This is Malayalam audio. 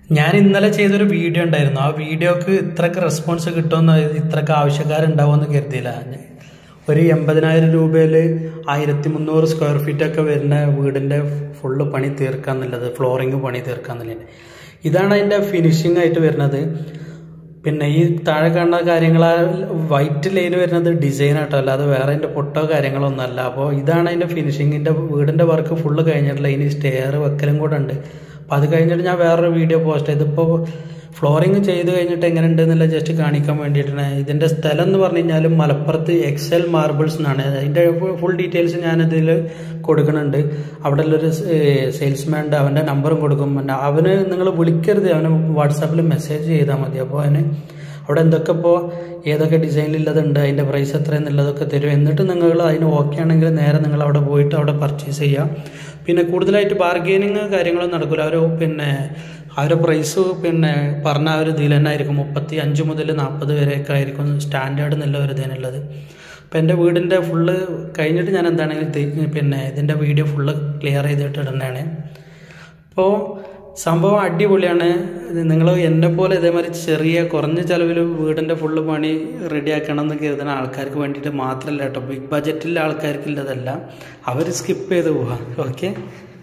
ഞാൻ ഇന്നലെ ചെയ്തൊരു വീഡിയോ ഉണ്ടായിരുന്നു ആ വീഡിയോക്ക് ഇത്രക്ക് റെസ്പോൺസ് കിട്ടുമെന്ന് ഇത്രക്ക് ആവശ്യക്കാരുണ്ടാവുമെന്ന് കരുതിയില്ല ഒരു എൺപതിനായിരം രൂപയിൽ ആയിരത്തി മുന്നൂറ് സ്ക്വയർ ഫീറ്റ് ഒക്കെ വരുന്ന വീടിൻ്റെ ഫുള്ള് പണി തീർക്കാന്നുള്ളത് ഫ്ലോറിങ് പണി തീർക്കാന്നുള്ളത് ഇതാണ് അതിൻ്റെ ഫിനിഷിംഗ് ആയിട്ട് വരുന്നത് പിന്നെ ഈ താഴെ കാണുന്ന കാര്യങ്ങൾ വൈറ്റ് ലൈൻ വരുന്നത് ഡിസൈൻ ആട്ടോ അല്ലാതെ വേറെ അതിൻ്റെ പൊട്ടോ കാര്യങ്ങളോ ഒന്നല്ല അപ്പോൾ ഇതാണ് അതിൻ്റെ ഫിനിഷിങ്ങിൻ്റെ വീടിൻ്റെ വർക്ക് ഫുള്ള് കഴിഞ്ഞിട്ടില്ല ഇനി സ്റ്റെയർ വെക്കലും കൂടെ ഉണ്ട് അപ്പോൾ അത് കഴിഞ്ഞിട്ട് ഞാൻ വേറൊരു വീഡിയോ പോസ്റ്റ് ചെയ്തു ഇപ്പോൾ ഫ്ലോറിങ് ചെയ്ത് കഴിഞ്ഞിട്ട് എങ്ങനെ ഉണ്ട് എന്നുള്ള ജസ്റ്റ് കാണിക്കാൻ വേണ്ടിയിട്ടാണ് ഇതിൻ്റെ സ്ഥലം എന്ന് പറഞ്ഞു കഴിഞ്ഞാൽ മലപ്പുറത്ത് എക്സൽ മാർബിൾസ് എന്നാണ് അതിൻ്റെ ഫുൾ ഡീറ്റെയിൽസ് ഞാനിതിൽ കൊടുക്കുന്നുണ്ട് അവിടെ ഉള്ളൊരു സെയിൽസ്മാൻ ഉണ്ട് അവൻ്റെ നമ്പറും കൊടുക്കും പിന്നെ അവന് നിങ്ങൾ വിളിക്കരുത് അവന് വാട്സാപ്പിൽ മെസ്സേജ് ചെയ്താൽ മതി അപ്പോൾ അവന് അവിടെ എന്തൊക്കെ ഇപ്പോൾ ഏതൊക്കെ ഡിസൈനിലുള്ളതുണ്ട് അതിൻ്റെ പ്രൈസ് എത്രയെന്നുള്ളതൊക്കെ തരും എന്നിട്ട് നിങ്ങൾ അതിന് ഓക്കെ ആണെങ്കിൽ നേരെ നിങ്ങൾ അവിടെ പോയിട്ട് അവിടെ പർച്ചേസ് ചെയ്യാം പിന്നെ കൂടുതലായിട്ട് ബാർഗെയിനിങ് കാര്യങ്ങളൊന്നും നടക്കില്ല അവർ പിന്നെ ആ ഒരു പ്രൈസ് പിന്നെ പറഞ്ഞ ആ ഒരു ഇതിൽ തന്നെ ആയിരിക്കും മുപ്പത്തി അഞ്ച് മുതൽ നാൽപ്പത് വരെയൊക്കെ ആയിരിക്കും സ്റ്റാൻഡേർഡ് എന്നുള്ള ഒരു ഇതിനുള്ളത് അപ്പോൾ എൻ്റെ വീടിൻ്റെ ഫുള്ള് കഴിഞ്ഞിട്ട് ഞാൻ എന്താണെങ്കിലും പിന്നെ ഇതിൻ്റെ വീഡിയോ ഫുള്ള് ക്ലിയർ ചെയ്തിട്ട് ഇടുന്നതാണ് അപ്പോൾ സംഭവം അടിപൊളിയാണ് നിങ്ങൾ എന്നെ പോലെ ഇതേമാതിരി ചെറിയ കുറഞ്ഞ ചിലവിൽ വീടിൻ്റെ ഫുള്ള് പണി റെഡിയാക്കണം എന്ന് കരുതുന്ന ആൾക്കാർക്ക് വേണ്ടിയിട്ട് മാത്രമല്ല കേട്ടോ ബിഗ് ബജറ്റിലെ ആൾക്കാർക്കുള്ളതല്ല അവർ സ്കിപ്പ് ചെയ്ത് പോവാം ഓക്കെ